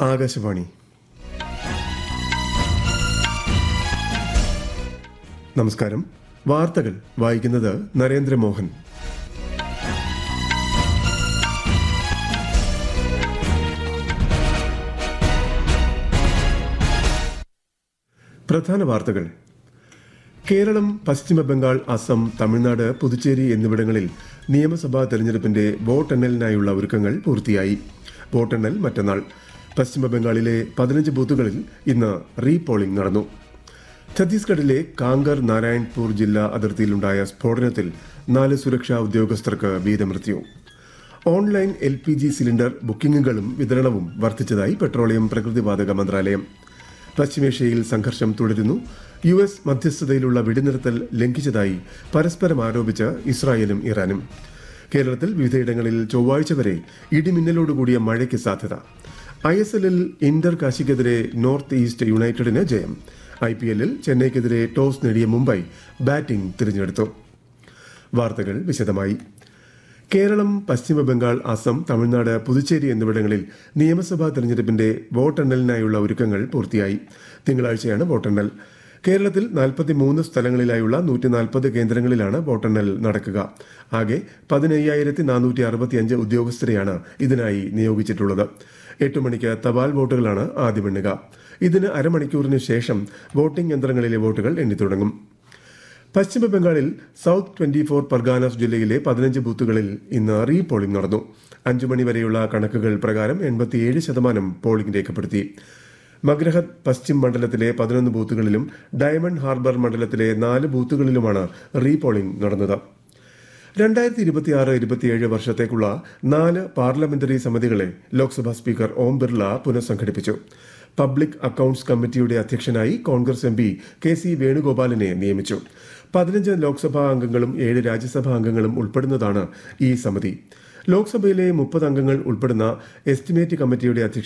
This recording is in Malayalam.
ആകാശവാണി നമസ്കാരം വാർത്തകൾ വായിക്കുന്നത് നരേന്ദ്രമോഹൻ പ്രധാന വാർത്തകൾ കേരളം പശ്ചിമ ബംഗാൾ അസം തമിഴ്നാട് പുതുച്ചേരി എന്നിവിടങ്ങളിൽ നിയമസഭാ തെരഞ്ഞെടുപ്പിന്റെ വോട്ടെണ്ണലിനായുള്ള ഒരുക്കങ്ങൾ പൂർത്തിയായി വോട്ടെണ്ണൽ മറ്റന്നാൾ പശ്ചിമ ബംഗാളിലെ പതിനഞ്ച് ബൂത്തുകളിൽ ഇന്ന് റീ പോളിംഗ് നടന്നു ഛത്തീസ്ഗഡിലെ കാങ്കർ നാരായൺപൂർ ജില്ലാ അതിർത്തിയിലുണ്ടായ സ്ഫോടനത്തിൽ നാല് സുരക്ഷാ ഉദ്യോഗസ്ഥർക്ക് വീരമൃത്യു online L P G cylinder ബുക്കിംഗുകളും വിതരണവും വർദ്ധിച്ചതായി പെട്രോളിയം പ്രകൃതിവാതക മന്ത്രാലയം പശ്ചിമേഷ്യയിൽ സംഘർഷം തുടരുന്നു യു എസ് മധ്യസ്ഥതയിലുള്ള വെടിനിർത്തൽ ലംഘിച്ചതായി പരസ്പരം ആരോപിച്ച് ഇസ്രായേലും ഇറാനും കേരളത്തിൽ വിവിധയിടങ്ങളിൽ ചൊവ്വാഴ്ച വരെ ഇടിമിന്നലോടുകൂടിയ മഴയ്ക്ക് സാധ്യത ഐ എസ് എല്ലിൽ ഇന്റർ കാശിക്കെതിരെ നോർത്ത് ഈസ്റ്റ് യുണൈറ്റഡിന് ജയം ഐ പി എല്ലിൽ ചെന്നൈക്കെതിരെ ടോസ് നേടിയ മുംബൈ ബാറ്റിംഗ് തിരഞ്ഞെടുത്തു വാർത്തകൾ വിശദമായി കേരളം പശ്ചിമ ബംഗാൾ അസം തമിഴ്നാട് പുതുച്ചേരി എന്നിവിടങ്ങളിൽ നിയമസഭാ തെരഞ്ഞെടുപ്പിന്റെ വോട്ടെണ്ണലിനായുള്ള ഒരുക്കങ്ങൾ പൂർത്തിയായി തിങ്കളാഴ്ചയാണ് വോട്ടെണ്ണൽ കേരളത്തിൽ 43 സ്ഥലങ്ങളിലായുള്ള നൂറ്റി നാൽപ്പത് കേന്ദ്രങ്ങളിലാണ് വോട്ടെണ്ണൽ നടക്കുക ആകെ പതിനയ്യായിരത്തി നാനൂറ്റി അറുപത്തിയഞ്ച് ഉദ്യോഗസ്ഥരെയാണ് ഇതിനായി നിയോഗിച്ചിട്ടുള്ളത് എട്ട് മണിക്ക് തപാൽ വോട്ടുകളാണ് ആദ്യം എണ്ണുക ഇതിന് അരമണിക്കൂറിന് ശേഷം വോട്ടിംഗ് യന്ത്രങ്ങളിലെ വോട്ടുകൾ എണ്ണിത്തുടങ്ങും പശ്ചിമ ബംഗാളിൽ സൌത്ത് ട്വന്റി ഫോർ പർഗാനാസ് ജില്ലയിലെ പതിനഞ്ച് ബൂത്തുകളിൽ ഇന്ന് റീ പോളിംഗ് നടന്നു അഞ്ചു മണി വരെയുള്ള കണക്കുകൾ പ്രകാരം എൺപത്തിയേഴ് ശതമാനം പോളിംഗ് രേഖപ്പെടുത്തി മഗ്രഹത് പശ്ചിം മണ്ഡലത്തിലെ പതിനൊന്ന് ബൂത്തുകളിലും ഡയമണ്ട് ഹാർബർ മണ്ഡലത്തിലെ നാല് ബൂത്തുകളിലുമാണ് റീ പോളിംഗ് നടന്നത് രണ്ടായിരത്തി ഇരുപത്തിയാറ് ഇരുപത്തിയേഴ് വർഷത്തേക്കുള്ള നാല് പാർലമെന്ററി സമിതികളെ ലോക്സഭാ സ്പീക്കർ ഓം ബിർള പുനഃസംഘടിപ്പിച്ചു പബ്ലിക് അക്കൌണ്ട്സ് കമ്മിറ്റിയുടെ അധ്യക്ഷനായി Congress M P K C വേണുഗോപാലിനെ നിയമിച്ചു പതിനഞ്ച് ലോക്സഭാ അംഗങ്ങളും ഏഴ് രാജ്യസഭാ അംഗങ്ങളും ഉൾപ്പെടുന്നതാണ് ഈ സമിതി ലോക്സഭയിലെ മുപ്പത് അംഗങ്ങൾ ഉൾപ്പെടുന്ന എസ്റ്റിമേറ്റ് കമ്മിറ്റിയുടെ അധ്യക്ഷൻ